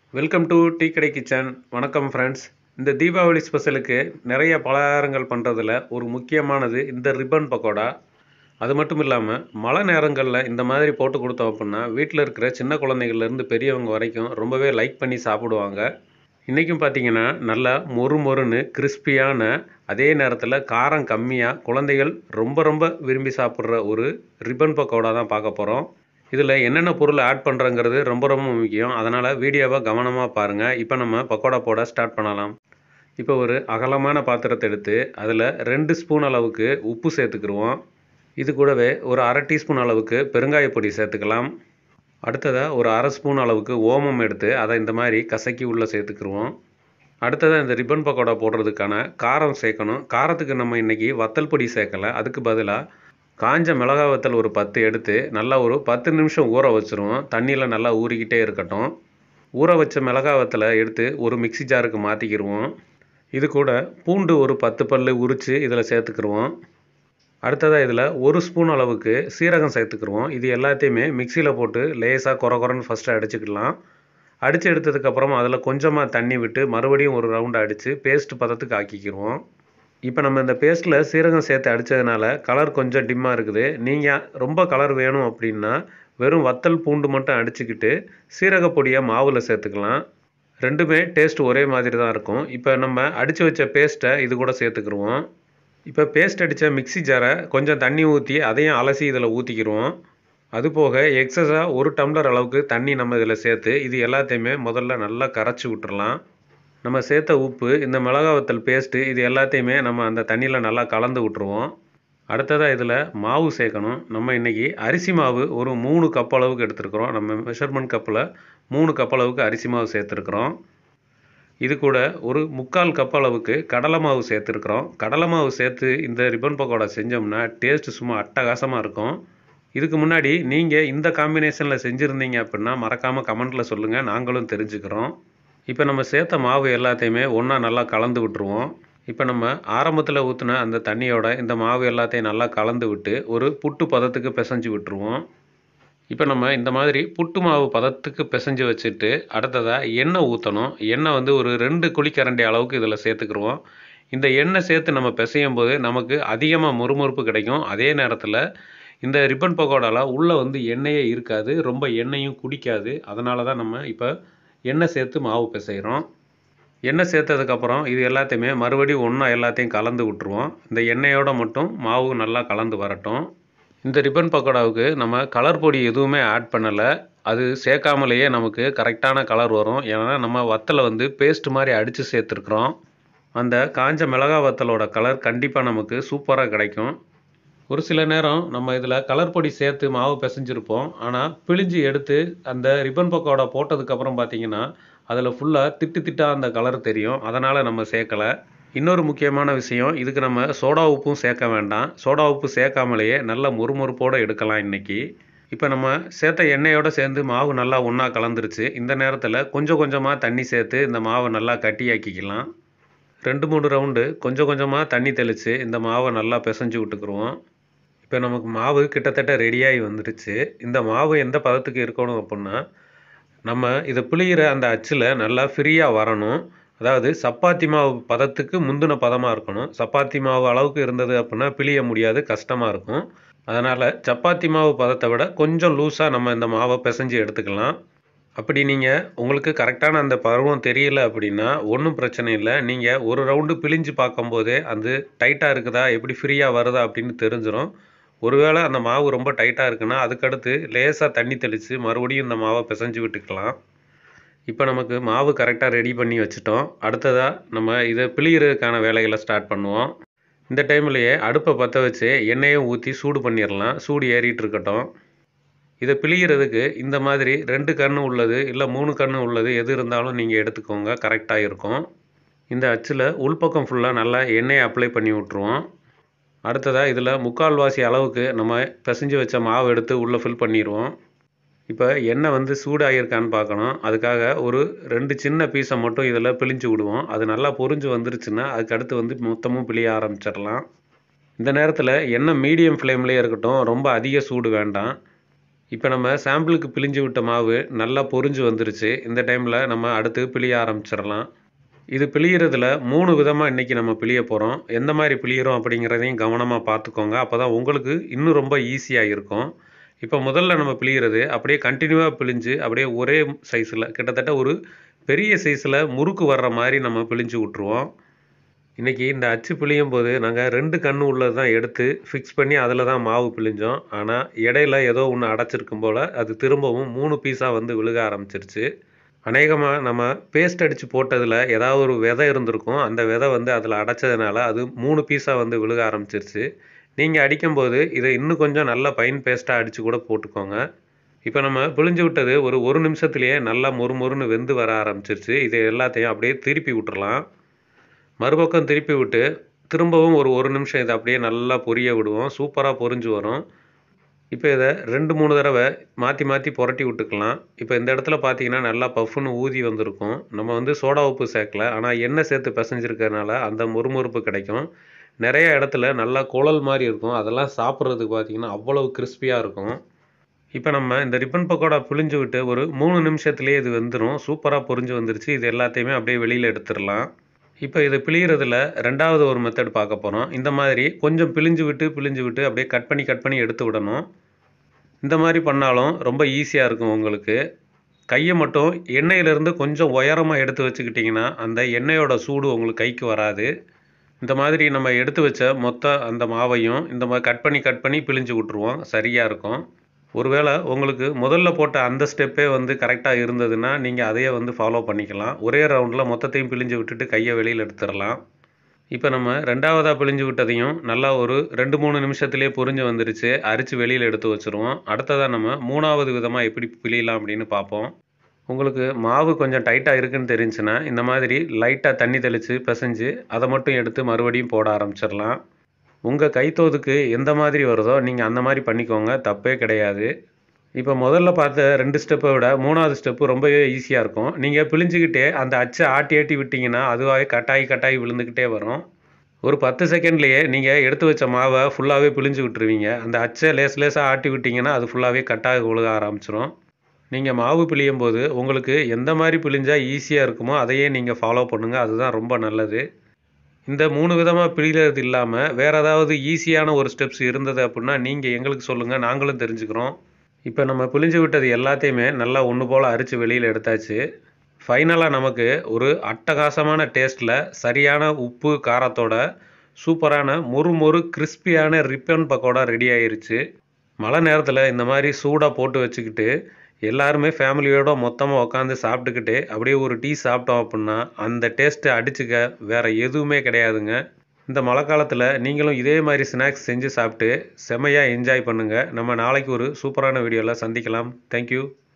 welcome to tea கடை kitchen வணக்கம் friends இந்த தீபாவளி ஸ்பெஷலுக்கு நிறைய பலகாரங்கள் பண்ணுறதுல ஒரு முக்கியமானது இந்த ரிப்பன் பக்கோடா அது மட்டும் இல்லாமல் மழை நேரங்களில் இந்த மாதிரி போட்டு கொடுத்தோம் அப்படின்னா வீட்டில் இருக்கிற சின்ன குழந்தைகள்லேருந்து பெரியவங்க வரைக்கும் ரொம்பவே லைக் பண்ணி சாப்பிடுவாங்க இன்றைக்கும் பார்த்தீங்கன்னா நல்லா மொறு மொறுன்னு கிறிஸ்பியான அதே நேரத்தில் காரம் கம்மியாக குழந்தைகள் ரொம்ப ரொம்ப விரும்பி சாப்பிட்ற ஒரு ரிப்பன் பக்கோடா தான் பார்க்க போகிறோம் இதில் என்னென்ன பொருள் ஆட் பண்ணுறங்கிறது ரொம்ப ரொம்ப முக்கியம் அதனால் வீடியோவை கவனமாக பாருங்கள் இப்போ நம்ம பக்கோடா போட ஸ்டார்ட் பண்ணலாம் இப்போ ஒரு அகலமான பாத்திரத்தை எடுத்து அதில் ரெண்டு ஸ்பூன் அளவுக்கு உப்பு சேர்த்துக்கிடுவோம் இது கூடவே ஒரு அரை டீஸ்பூன் அளவுக்கு பெருங்காயப் பொடி சேர்த்துக்கலாம் அடுத்ததாக ஒரு அரை ஸ்பூன் அளவுக்கு ஓமம் எடுத்து அதை இந்த மாதிரி கசக்கி உள்ளே சேர்த்துக்கிடுவோம் அடுத்ததாக இந்த ரிப்பன் பக்கோடா போடுறதுக்கான காரம் சேர்க்கணும் காரத்துக்கு நம்ம இன்றைக்கி வத்தல் பொடி சேர்க்கலை அதுக்கு பதிலாக காஞ்ச மிளகா வத்தல் ஒரு பத்து எடுத்து நல்லா ஒரு பத்து நிமிஷம் ஊற வச்சுருவோம் தண்ணியில் நல்லா ஊறிக்கிட்டே இருக்கட்டும் ஊற வச்ச மிளகா வத்தலை எடுத்து ஒரு மிக்ஸி ஜாருக்கு மாற்றிக்கிடுவோம் இது கூட பூண்டு ஒரு பத்து பல் உரித்து இதில் சேர்த்துக்கிடுவோம் அடுத்ததாக இதில் ஒரு ஸ்பூன் அளவுக்கு சீரகம் சேர்த்துக்கிடுவோம் இது எல்லாத்தையுமே மிக்சியில் போட்டு லேசாக குறை குறைன்னு ஃபஸ்ட்டு அடிச்சுக்கலாம் அடித்து எடுத்ததுக்கப்புறம் அதில் கொஞ்சமாக தண்ணி விட்டு மறுபடியும் ஒரு ரவுண்டு அடித்து பேஸ்ட் பதத்துக்கு ஆக்கிக்கிடுவோம் இப்போ நம்ம இந்த பேஸ்ட்டில் சீரகம் சேர்த்து அடித்ததுனால கலர் கொஞ்சம் டிம்மாக இருக்குது நீங்கள் ரொம்ப கலர் வேணும் அப்படின்னா வெறும் வத்தல் பூண்டு மட்டும் அடிச்சுக்கிட்டு சீரக பொடியை மாவில் சேர்த்துக்கலாம் ரெண்டுமே டேஸ்ட் ஒரே மாதிரி தான் இருக்கும் இப்போ நம்ம அடித்து வச்ச பேஸ்ட்டை இது கூட சேர்த்துக்கிடுவோம் இப்போ பேஸ்ட் அடித்த மிக்ஸி ஜாரை கொஞ்சம் தண்ணி ஊற்றி அதையும் அலசி இதில் ஊற்றிக்கிடுவோம் அது போக எக்ஸஸாக ஒரு டம்ளர் அளவுக்கு தண்ணி நம்ம இதில் சேர்த்து இது எல்லாத்தையுமே முதல்ல நல்லா கரைச்சி விட்டுறலாம் நம்ம சேர்த்த உப்பு இந்த மிளகா வத்தல் பேஸ்ட்டு இது எல்லாத்தையுமே நம்ம அந்த தண்ணியில் நல்லா கலந்து விட்ருவோம் அடுத்ததாக இதில் மாவு சேர்க்கணும் நம்ம இன்றைக்கி அரிசி மாவு ஒரு மூணு கப் அளவுக்கு எடுத்துருக்குறோம் நம்ம மெஷர்மெண்ட் கப்பில் மூணு கப் அளவுக்கு அரிசி மாவு சேர்த்துருக்குறோம் இது கூட ஒரு முக்கால் கப் அளவுக்கு கடலை மாவு சேர்த்துருக்குறோம் கடலை மாவு சேர்த்து இந்த ரிப்பன் பக்கோடா செஞ்சோம்னா டேஸ்ட்டு சும்மா அட்டகாசமாக இருக்கும் இதுக்கு முன்னாடி நீங்கள் இந்த காம்பினேஷனில் செஞ்சுருந்தீங்க அப்படின்னா மறக்காமல் கமெண்ட்டில் சொல்லுங்கள் நாங்களும் தெரிஞ்சுக்கிறோம் இப்போ நம்ம சேர்த்த மாவு எல்லாத்தையுமே ஒன்றா நல்லா கலந்து விட்டுருவோம் இப்போ நம்ம ஆரம்பத்தில் ஊற்றின அந்த தண்ணியோட இந்த மாவு எல்லாத்தையும் நல்லா கலந்து விட்டு ஒரு புட்டு பதத்துக்கு பிசைஞ்சு விட்டுருவோம் இப்போ நம்ம இந்த மாதிரி புட்டு மாவு பதத்துக்கு பிசைஞ்சு வச்சுட்டு அடுத்ததாக எண்ணெய் ஊற்றணும் எண்ணெய் வந்து ஒரு ரெண்டு குழிக்கரண்டி அளவுக்கு இதில் சேர்த்துக்குருவோம் இந்த எண்ணெய் சேர்த்து நம்ம பிசையும் போது நமக்கு அதிகமாக முறுமுறுப்பு கிடைக்கும் அதே நேரத்தில் இந்த ரிப்பன் பக்கோடாவில் உள்ளே வந்து எண்ணெயே இருக்காது ரொம்ப எண்ணெயும் குடிக்காது அதனால தான் நம்ம இப்போ எண்ணெய் சேர்த்து மாவு பிசைகிறோம் எண்ணெய் சேர்த்ததுக்கப்புறம் இது எல்லாத்தையுமே மறுபடியும் ஒன்றா எல்லாத்தையும் கலந்து விட்டுருவோம் இந்த எண்ணெயோடு மட்டும் மாவு நல்லா கலந்து வரட்டும் இந்த ரிப்பன் பக்கோடாவுக்கு நம்ம கலர் பொடி எதுவுமே ஆட் பண்ணலை அது சேர்க்காமலேயே நமக்கு கரெக்டான கலர் வரும் ஏன்னா நம்ம வத்தலை வந்து பேஸ்ட் மாதிரி அடித்து சேர்த்துருக்குறோம் அந்த காஞ்ச மிளகா வத்தலோட கலர் கண்டிப்பாக நமக்கு சூப்பராக கிடைக்கும் ஒரு சில நேரம் நம்ம இதில் கலர் பொடி சேர்த்து மாவு பிசைஞ்சிருப்போம் ஆனால் பிழிஞ்சு எடுத்து அந்த ரிப்பன் பக்கோடா போட்டதுக்கப்புறம் பார்த்தீங்கன்னா அதில் ஃபுல்லாக திட்டு திட்டாக அந்த கலர் தெரியும் அதனால் நம்ம சேர்க்கலை இன்னொரு முக்கியமான விஷயம் இதுக்கு நம்ம சோடா உப்பும் சேர்க்க வேண்டாம் சோடா உப்பு சேர்க்காமலேயே நல்ல முறுமுறுப்போடு எடுக்கலாம் இன்றைக்கி இப்போ நம்ம சேர்த்த எண்ணெயோடு சேர்ந்து மாவு நல்லா ஒன்றா கலந்துருச்சு இந்த நேரத்தில் கொஞ்சம் கொஞ்சமாக தண்ணி சேர்த்து இந்த மாவை நல்லா கட்டியாக்கிக்கலாம் ரெண்டு மூணு ரவுண்டு கொஞ்சம் கொஞ்சமாக தண்ணி தெளித்து இந்த மாவை நல்லா பிசைஞ்சு விட்டுக்குருவோம் இப்போ நமக்கு மாவு கிட்டத்தட்ட ரெடியாகி வந்துடுச்சு இந்த மாவு எந்த பதத்துக்கு இருக்கணும் அப்படின்னா நம்ம இதை புளிகிற அந்த அச்சில் நல்லா ஃப்ரீயாக வரணும் அதாவது சப்பாத்தி மாவு பதத்துக்கு முந்தின பதமாக இருக்கணும் சப்பாத்தி மாவு அளவுக்கு இருந்தது அப்படின்னா பிழிய முடியாது கஷ்டமாக இருக்கும் அதனால் சப்பாத்தி மாவு பதத்தை விட கொஞ்சம் லூஸாக நம்ம இந்த மாவை பிசைஞ்சு எடுத்துக்கலாம் அப்படி நீங்கள் உங்களுக்கு கரெக்டான அந்த பருவம் தெரியல அப்படின்னா ஒன்றும் பிரச்சனை இல்லை நீங்கள் ஒரு ரவுண்டு பிழிஞ்சு பார்க்கும்போதே அது டைட்டாக இருக்குதா எப்படி ஃப்ரீயாக வருதா அப்படின்னு தெரிஞ்சிடும் ஒருவேளை அந்த மாவு ரொம்ப டைட்டாக இருக்குன்னா அதுக்கடுத்து லேசாக தண்ணி தெளித்து மறுபடியும் இந்த மாவை பிசைஞ்சு விட்டுக்கலாம் இப்போ நமக்கு மாவு கரெக்டாக ரெடி பண்ணி வச்சுட்டோம் அடுத்ததாக நம்ம இதை பிழிகிறதுக்கான வேலைகளை ஸ்டார்ட் பண்ணுவோம் இந்த டைம்லையே அடுப்பை பற்ற வச்சு எண்ணெயும் ஊற்றி சூடு பண்ணிடலாம் சூடு ஏறிட்டு இருக்கட்டும் இதை பிழிகிறதுக்கு இந்த மாதிரி ரெண்டு கன்று உள்ளது இல்லை மூணு கன்று உள்ளது எது இருந்தாலும் நீங்கள் எடுத்துக்கோங்க கரெக்டாக இருக்கும் இந்த அச்சில் உள்பக்கம் ஃபுல்லாக நல்லா எண்ணெயை அப்ளை பண்ணி விட்ருவோம் அடுத்ததாக இதில் முக்கால்வாசி அளவுக்கு நம்ம பிசைஞ்சு வச்ச மாவு எடுத்து உள்ளே ஃபில் பண்ணிடுவோம் இப்போ எண்ணெய் வந்து சூடாகிருக்கான்னு பார்க்கணும் அதுக்காக ஒரு ரெண்டு சின்ன பீஸை மட்டும் இதில் பிழிஞ்சு விடுவோம் அது நல்லா பொரிஞ்சு வந்துருச்சுன்னா அதுக்கு அடுத்து வந்து மொத்தமும் பிழிய ஆரம்பிச்சிடலாம் இந்த நேரத்தில் எண்ணெய் மீடியம் ஃப்ளேம்லேயே இருக்கட்டும் ரொம்ப அதிக சூடு வேண்டாம் இப்போ நம்ம சாம்பிளுக்கு பிழிஞ்சு விட்ட மாவு நல்லா பொரிஞ்சு வந்துருச்சு இந்த டைமில் நம்ம அடுத்து பிழிய ஆரம்பிச்சிடலாம் இது பிழியறதுல மூணு விதமாக இன்றைக்கி நம்ம பிழிய போகிறோம் எந்த மாதிரி பிழியிறோம் அப்படிங்கிறதையும் கவனமாக பார்த்துக்கோங்க அப்போ தான் உங்களுக்கு இன்னும் ரொம்ப ஈஸியாக இருக்கும் இப்போ முதல்ல நம்ம பிழியிறது அப்படியே கண்டினியூவாக பிழிஞ்சு அப்படியே ஒரே சைஸில் கிட்டத்தட்ட ஒரு பெரிய சைஸில் முறுக்கு வர்ற மாதிரி நம்ம பிழிஞ்சு விட்ருவோம் இன்றைக்கி இந்த அச்சு பிழியும் போது நாங்கள் ரெண்டு கண்ணு உள்ளது தான் எடுத்து ஃபிக்ஸ் பண்ணி அதில் தான் மாவு பிழிஞ்சோம் ஆனால் இடையில ஏதோ ஒன்று அடைச்சிருக்கும் போல் அது திரும்பவும் மூணு பீஸாக வந்து விழுக ஆரம்பிச்சிருச்சு அநேகமாக நம்ம பேஸ்ட் அடித்து போட்டதில் ஏதாவது ஒரு விதை இருந்திருக்கும் அந்த விதை வந்து அதில் அடைச்சதுனால அது மூணு பீஸாக வந்து விழுக ஆரம்பிச்சிருச்சு நீங்கள் அடிக்கும்போது இதை இன்னும் கொஞ்சம் நல்ல பைன் பேஸ்ட்டாக அடித்து கூட போட்டுக்கோங்க இப்போ நம்ம பிழிஞ்சு விட்டது ஒரு ஒரு நிமிஷத்துலேயே நல்லா மொறுமொறுன்னு வெந்து வர ஆரம்பிச்சிருச்சு இது எல்லாத்தையும் அப்படியே திருப்பி விட்டுறலாம் மறுபக்கம் திருப்பி விட்டு திரும்பவும் ஒரு ஒரு நிமிஷம் இதை அப்படியே நல்லா பொரிய விடுவோம் சூப்பராக பொரிஞ்சு வரும் இப்போ இதை ரெண்டு மூணு தடவை மாற்றி மாற்றி புரட்டி விட்டுக்கலாம் இப்போ இந்த இடத்துல பார்த்தீங்கன்னா நல்லா பஃப்னு ஊதி வந்திருக்கும் நம்ம வந்து சோடா உப்பு சேர்க்கல ஆனால் எண்ணெய் சேர்த்து பிசைஞ்சிருக்கறனால அந்த மொறுமொறுப்பு கிடைக்கும் நிறைய இடத்துல நல்லா குழல் மாதிரி இருக்கும் அதெல்லாம் சாப்பிட்றதுக்கு பார்த்தீங்கன்னா அவ்வளவு கிறிஸ்பியாக இருக்கும் இப்போ நம்ம இந்த ரிப்பன் பக்கோடா புளிஞ்சு விட்டு ஒரு மூணு நிமிஷத்துலேயே இது வெந்துடும் சூப்பராக பொரிஞ்சு வந்துருச்சு இது எல்லாத்தையுமே அப்படியே வெளியில் எடுத்துடலாம் இப்போ இது பிழியறதுல ரெண்டாவது ஒரு மெத்தட் பார்க்க போகிறோம் இந்த மாதிரி கொஞ்சம் பிழிஞ்சு விட்டு பிழிஞ்சு விட்டு அப்படியே கட் பண்ணி கட் பண்ணி எடுத்து விடணும் இந்த மாதிரி பண்ணாலும் ரொம்ப ஈஸியாக இருக்கும் உங்களுக்கு கையை மட்டும் எண்ணெயிலேருந்து கொஞ்சம் உயரமாக எடுத்து வச்சுக்கிட்டிங்கன்னா அந்த எண்ணெயோட சூடு உங்களுக்கு கைக்கு வராது இந்த மாதிரி நம்ம எடுத்து வச்ச மொத்த அந்த மாவையும் இந்த மாதிரி கட் பண்ணி கட் பண்ணி பிழிஞ்சு விட்ருவோம் சரியாக இருக்கும் ஒருவேளை உங்களுக்கு முதல்ல போட்ட அந்த ஸ்டெப்பே வந்து கரெக்டாக இருந்ததுன்னா நீங்கள் அதையே வந்து ஃபாலோ பண்ணிக்கலாம் ஒரே ரவுண்டில் மொத்தத்தையும் பிழிஞ்சு விட்டுட்டு கையை வெளியில் எடுத்துடலாம் இப்போ நம்ம ரெண்டாவதாக பிழிஞ்சு விட்டதையும் நல்லா ஒரு ரெண்டு மூணு நிமிஷத்துலேயே பொரிஞ்சு வந்துருச்சு அரிச்சு வெளியில் எடுத்து வச்சுருவோம் அடுத்ததாக நம்ம மூணாவது விதமாக எப்படி பிழியலாம் அப்படின்னு பார்ப்போம் உங்களுக்கு மாவு கொஞ்சம் டைட்டாக இருக்குன்னு தெரிஞ்சுன்னா இந்த மாதிரி லைட்டாக தண்ணி தெளித்து பிசைஞ்சு அதை மட்டும் எடுத்து மறுபடியும் போட ஆரம்பிச்சிடலாம் உங்கள் கைத்தோதுக்கு எந்த மாதிரி வருதோ நீங்கள் அந்த மாதிரி பண்ணிக்கோங்க தப்பே கிடையாது இப்போ முதல்ல பார்த்த ரெண்டு ஸ்டெப்பை விட மூணாவது ஸ்டெப்பு ரொம்பவே ஈஸியாக இருக்கும் நீங்கள் பிழிஞ்சிக்கிட்டே அந்த அச்சை ஆட்டி ஆட்டி விட்டிங்கன்னா அதுவாகவே கட்டாயி கட்டாயி விழுந்துக்கிட்டே வரும் ஒரு பத்து செகண்ட்லேயே நீங்கள் எடுத்து வச்ச மாவை ஃபுல்லாகவே பிழிஞ்சு விட்டுருவீங்க அந்த அச்சை லேஸ் லேஸாக ஆட்டி விட்டிங்கன்னா அது ஃபுல்லாகவே கட்டாக விழுக ஆரம்பிச்சிரும் நீங்கள் மாவு பிழியும் போது உங்களுக்கு எந்த மாதிரி பிழிஞ்சால் ஈஸியாக இருக்குமோ அதையே நீங்கள் ஃபாலோ பண்ணுங்கள் அதுதான் ரொம்ப நல்லது இந்த மூணு விதமாக பிழிகிறது இல்லாமல் வேறு ஏதாவது ஈஸியான ஒரு ஸ்டெப்ஸ் இருந்தது அப்படின்னா நீங்கள் எங்களுக்கு சொல்லுங்கள் நாங்களும் தெரிஞ்சுக்கிறோம் இப்போ நம்ம பிழிஞ்சு விட்டது எல்லாத்தையுமே நல்லா ஒன்று போல் அரித்து வெளியில் எடுத்தாச்சு ஃபைனலாக நமக்கு ஒரு அட்டகாசமான டேஸ்ட்டில் சரியான உப்பு காரத்தோட சூப்பரான மொறு மொறு கிறிஸ்பியான ரிப்பன் பக்கோடா ரெடி ஆயிருச்சு மழை நேரத்தில் இந்த மாதிரி சூடாக போட்டு வச்சுக்கிட்டு எல்லாருமே ஃபேமிலியோட மொத்தமாக உட்காந்து சாப்பிட்டுக்கிட்டு அப்படியே ஒரு டீ சாப்பிட்டோம் அப்படின்னா அந்த டேஸ்ட்டை அடிச்சுக்க வேறு எதுவுமே கிடையாதுங்க இந்த மழை காலத்தில் நீங்களும் இதே மாதிரி ஸ்நாக்ஸ் செஞ்சு சாப்பிட்டு செமையாக என்ஜாய் பண்ணுங்கள் நம்ம நாளைக்கு ஒரு சூப்பரான வீடியோவில் சந்திக்கலாம் தேங்க்யூ